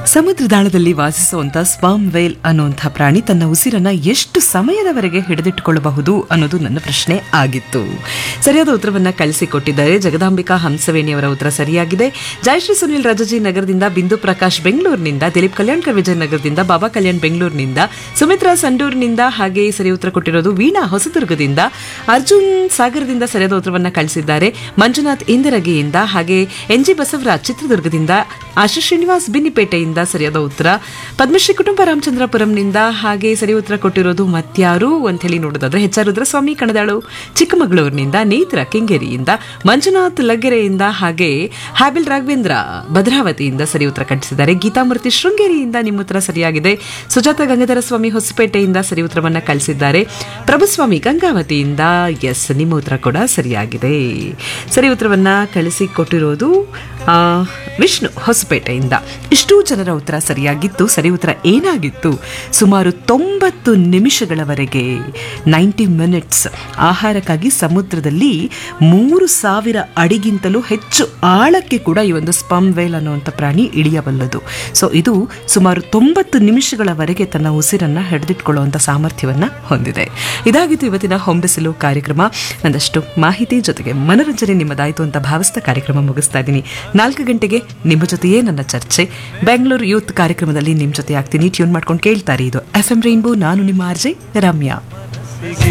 ಸಮುದ್ರದಾಳದಲ್ಲಿ ವಾಸಿಸುವಂತ spam veil ಅನ್ನುವಂಥ ಪ್ರಾಣಿ ತನ್ನ ಉಸಿರನ್ನ ಎಷ್ಟು ಸಮಯದವರೆಗೆ ಹಿಡಿದಿಟ್ಟುಕೊಳ್ಳಬಹುದು ಅನ್ನೋದು ನನ್ನ ಪ್ರಶ್ನೆ ಆಗಿತ್ತು ಸರಿಯಾದ ಉತ್ತರವನ್ನ ಕಳಿಸಿಕೊಟ್ಟಿದ್ದಾರೆ ಜಗದಾಂಬಿಕಾ ಹಂಸವೇಣಿಯವರ ಉತ್ತರ ಸರಿಯಾಗಿದೆ ಜಯಶ್ರೀ ಸುನಿಲ್ ರಾಜಾಜಿ ನಗರದಿಂದ ಬಿಂದು ಪ್ರಕಾಶ್ ಬೆಂಗಳೂರಿನಿಂದ ದಿಲೀಪ್ ಕಲ್ಯಾಣ್ಕರ್ ವಿಜಯ್ ನಗರದಿಂದ ಬಾಬಾ ಕಲ್ಯಾಣ್ ಬೆಂಗಳೂರಿನಿಂದ ಸುಮಿತ್ರಾ ಸಂಡೂರಿನಿಂದ ಹಾಗೆ ಸರಿ ಉತ್ತರ ಕೊಟ್ಟಿರೋದು ವೀಣಾ ಹೊಸದುರ್ಗದಿಂದ ಅರ್ಜುನ್ ಸಾಗರದಿಂದ ಸರಿಯಾದ ಉತ್ತರವನ್ನ ಕಳಿಸಿದ್ದಾರೆ ಮಂಜುನಾಥ್ ಇಂದರಗಿಯಿಂದ ಹಾಗೆ ಎನ್ ಜಿ ಬಸವರಾಜ್ ಚಿತ್ರದುರ್ಗದಿಂದ ಆಶಾ ಶ್ರೀನಿವಾಸ್ ಬಿನ್ನಿಪೇಟೆಯಿಂದ ಸರಿಯಾದ ಉತ್ತರ ಪದ್ಮಶ್ರೀ ಕುಟುಂಬ ರಾಮಚಂದ್ರಪುರಂನಿಂದ ಹಾಗೆ ಸರಿ ಉತ್ತರ ಕೊಟ್ಟಿರೋದು ಮತ್ಯಾರು ಅಂತ ಹೇಳಿ ನೋಡೋದಾದ್ರೆ ಎಚ್ ಆರ್ ರುದ್ರಸ್ವಾಮಿ ಕಣದಾಳು ಚಿಕ್ಕಮಗಳೂರಿನಿಂದ ನೇತ್ರ ಕೆಂಗೇರಿಯಿಂದ ಮಂಜುನಾಥ್ ಲಗ್ಗೆರೆಯಿಂದ ಹಾಗೆ ಹ್ಯಾಬಿಲ್ ರಾಘವೇಂದ್ರ ಭದ್ರಾವತಿಯಿಂದ ಸರಿ ಉತ್ತರ ಕಟ್ಟಿಸಿದ್ದಾರೆ ಗೀತಾಮೂರ್ತಿ ಶೃಂಗೇರಿಯಿಂದ ನಿಮ್ಮ ಉತ್ತರ ಸರಿಯಾಗಿದೆ ಸುಜಾತ ಗಂಗಾಧರ ಸ್ವಾಮಿ ಹೊಸಪೇಟೆಯಿಂದ ಸರಿ ಉತ್ತರವನ್ನ ಕಳಿಸಿದ್ದಾರೆ ಪ್ರಭುಸ್ವಾಮಿ ಗಂಗಾವತಿಯಿಂದ ಎಸ್ ನಿಮ್ಮ ಉತ್ತರ ಕೂಡ ಸರಿಯಾಗಿದೆ ಸರಿ ಉತ್ತರವನ್ನ ಕಳಿಸಿಕೊಟ್ಟಿರೋದು ಆ, ವಿಷ್ಣು ಹೊಸಪೇಟೆಯಿಂದ ಇಷ್ಟೂ ಜನರ ಉತ್ತರ ಸರಿಯಾಗಿತ್ತು ಸರಿ ಉತ್ತರ ಏನಾಗಿತ್ತು ಸುಮಾರು ತೊಂಬತ್ತು ನಿಮಿಷಗಳವರೆಗೆ ನೈಂಟಿ ಮಿನಿಟ್ಸ್ ಆಹಾರಕ್ಕಾಗಿ ಸಮುದ್ರದಲ್ಲಿ ಮೂರು ಸಾವಿರ ಅಡಿಗಿಂತಲೂ ಹೆಚ್ಚು ಆಳಕ್ಕೆ ಕೂಡ ಈ ಒಂದು ಸ್ಪಮ್ ವೇಲ್ ಅನ್ನುವಂಥ ಪ್ರಾಣಿ ಇಳಿಯಬಲ್ಲದು ಸೊ ಇದು ಸುಮಾರು ತೊಂಬತ್ತು ನಿಮಿಷಗಳವರೆಗೆ ತನ್ನ ಉಸಿರನ್ನ ಹಿಡಿದಿಟ್ಕೊಳ್ಳುವಂಥ ಸಾಮರ್ಥ್ಯವನ್ನ ಹೊಂದಿದೆ ಇದಾಗಿತ್ತು ಇವತ್ತಿನ ಹೊಂಬಿಸಲು ಕಾರ್ಯಕ್ರಮ ಒಂದಷ್ಟು ಮಾಹಿತಿ ಜೊತೆಗೆ ಮನರಂಜನೆ ನಿಮ್ಮದಾಯಿತು ಅಂತ ಭಾವಿಸ್ತಾ ಕಾರ್ಯಕ್ರಮ ಮುಗಿಸ್ತಾ ಇದ್ದೀನಿ ನಾಲ್ಕು ಗಂಟೆಗೆ ನಿಮ್ಮ ಜೊತೆಯೇ ನನ್ನ ಚರ್ಚೆ ಬೆಂಗಳೂರು ಯೂತ್ ಕಾರ್ಯಕ್ರಮದಲ್ಲಿ ನಿಮ್ಮ ಜೊತೆ ಆಗ್ತೀನಿ ಟ್ಯೂನ್ ಮಾಡ್ಕೊಂಡು ಕೇಳ್ತಾರೆ ಇದು ಎಫ್ ಎಂ ರೈನ್ಬೋ ನಾನು ನಿಮ್ಮ ಆರ್ಜೆ ರಮ್ಯಾ